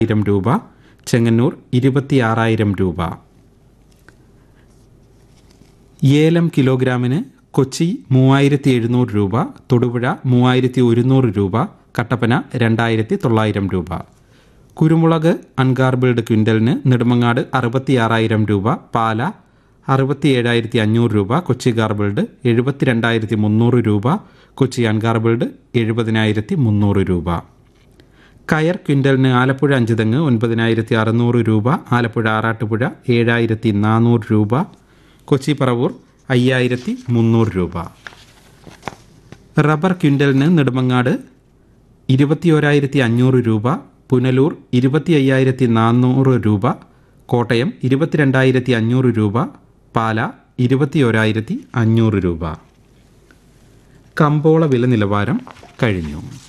ആയിരം രൂപ ചെങ്ങന്നൂർ ഇരുപത്തിയാറായിരം രൂപ ഏലം കിലോഗ്രാമിന് കൊച്ചി മൂവായിരത്തി എഴുന്നൂറ് രൂപ തൊടുപുഴ മൂവായിരത്തി ഒരുന്നൂറ് രൂപ കട്ടപ്പന രണ്ടായിരത്തി തൊള്ളായിരം രൂപ കുരുമുളക് അൺഗാർബിൾഡ് ക്വിൻ്റലിന് നെടുമങ്ങാട് അറുപത്തിയാറായിരം രൂപ പാല അറുപത്തി ഏഴായിരത്തി അഞ്ഞൂറ് രൂപ കൊച്ചി ഗാർബിൾഡ് എഴുപത്തി രണ്ടായിരത്തി മുന്നൂറ് രൂപ കൊച്ചി അൺഗാർബിൾഡ് എഴുപതിനായിരത്തി മുന്നൂറ് രൂപ കയർ ക്വിൻ്റലിന് ആലപ്പുഴ അഞ്ച് തെങ്ങ് ഒൻപതിനായിരത്തി അറുന്നൂറ് രൂപ ആലപ്പുഴ ആറാട്ടുപുഴ ഏഴായിരത്തി നാനൂറ് രൂപ കൊച്ചി പറവൂർ അയ്യായിരത്തി മുന്നൂറ് രൂപ റബ്ബർ ക്വിൻ്റലിന് നെടുമങ്ങാട് ഇരുപത്തിയോരായിരത്തി അഞ്ഞൂറ് രൂപ പുനലൂർ ഇരുപത്തി അയ്യായിരത്തി നാനൂറ് രൂപ കോട്ടയം ഇരുപത്തിരണ്ടായിരത്തി അഞ്ഞൂറ് രൂപ പാല ഇരുപത്തിയോരായിരത്തി അഞ്ഞൂറ് രൂപ കമ്പോള വില നിലവാരം കഴിഞ്ഞു